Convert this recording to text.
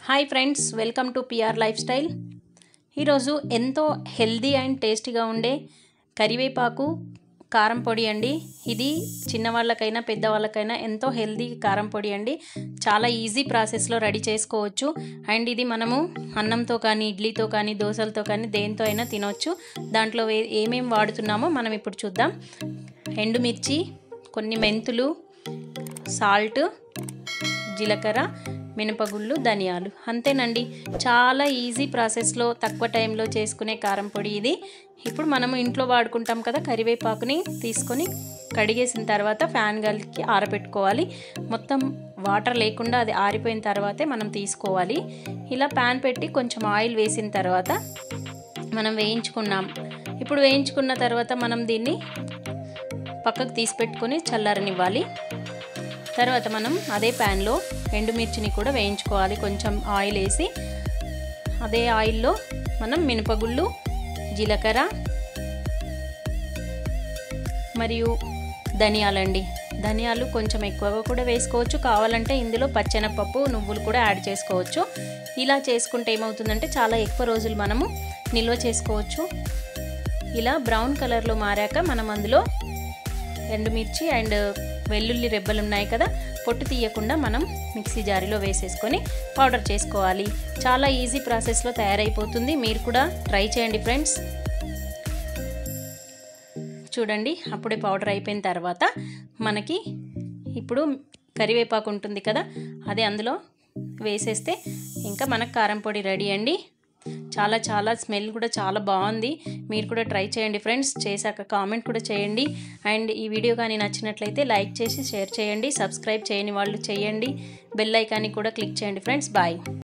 hi friends welcome to PR lifestyle ఈరోజు ఎంతో healthy and టేస్టీగా ఉండే కరివేపాకు కారం పొడి అండి ఇది చిన్నవాళ్ళకైనా పెద్దవాళ్ళకైనా ఎంతో హెల్దీ కారం పొడి అండి చాలా ఈజీ ప్రాసెస్లో రెడీ చేసుకోవచ్చు అండ్ ఇది మనము అన్నంతో కానీ ఇడ్లీతో కానీ దోశలతో కానీ దేంతో అయినా తినవచ్చు దాంట్లో ఏ- ఏమేం వాడుతున్నామో మనం ఇప్పుడు చూద్దాం ఎండుమిర్చి కొన్ని మెంతులు సాల్ట్ జీలకర్ర మినపగుళ్ళు ధనియాలు అంతేనండి చాలా ఈజీ ప్రాసెస్లో తక్కువ టైంలో చేసుకునే కారం పొడి ఇది ఇప్పుడు మనము ఇంట్లో వాడుకుంటాం కదా కరివేపాకుని తీసుకొని కడిగేసిన తర్వాత ఫ్యాన్ గాలికి ఆరబెట్టుకోవాలి మొత్తం వాటర్ లేకుండా అది ఆరిపోయిన తర్వాతే మనం తీసుకోవాలి ఇలా ప్యాన్ పెట్టి కొంచెం ఆయిల్ వేసిన తర్వాత మనం వేయించుకున్నాం ఇప్పుడు వేయించుకున్న తర్వాత మనం దీన్ని పక్కకు తీసి పెట్టుకొని చల్లారనివ్వాలి తర్వాత మనం అదే ప్యాన్లో ఎండుమిర్చిని కూడా వేయించుకోవాలి కొంచెం ఆయిల్ వేసి అదే ఆయిల్లో మనం మినపగుళ్ళు జీలకర్ర మరియు ధనియాలండి ధనియాలు కొంచెం ఎక్కువగా కూడా వేసుకోవచ్చు కావాలంటే ఇందులో పచ్చెనపప్పు నువ్వులు కూడా యాడ్ చేసుకోవచ్చు ఇలా చేసుకుంటే ఏమవుతుందంటే చాలా ఎక్కువ రోజులు మనము నిల్వ చేసుకోవచ్చు ఇలా బ్రౌన్ కలర్లో మారాక మనం అందులో ఎండుమిర్చి అండ్ వెల్లుల్లి రెబ్బలు ఉన్నాయి కదా పొట్టు తీయకుండా మనం మిక్సీ జారీలో వేసేసుకొని పౌడర్ చేసుకోవాలి చాలా ఈజీ ప్రాసెస్లో తయారైపోతుంది మీరు కూడా ట్రై చేయండి ఫ్రెండ్స్ చూడండి అప్పుడే పౌడర్ అయిపోయిన తర్వాత మనకి ఇప్పుడు కరివేపాకు ఉంటుంది కదా అది అందులో వేసేస్తే ఇంకా మనకు కారం పొడి రెడీ అండి చాలా చాలా స్మెల్ కూడా చాలా బాగుంది మీరు కూడా ట్రై చేయండి ఫ్రెండ్స్ చేశాక కామెంట్ కూడా చేయండి అండ్ ఈ వీడియో కానీ నచ్చినట్లయితే లైక్ చేసి షేర్ చేయండి సబ్స్క్రైబ్ చేయని వాళ్ళు చేయండి బెల్ ఐకాన్ని కూడా క్లిక్ చేయండి ఫ్రెండ్స్ బాయ్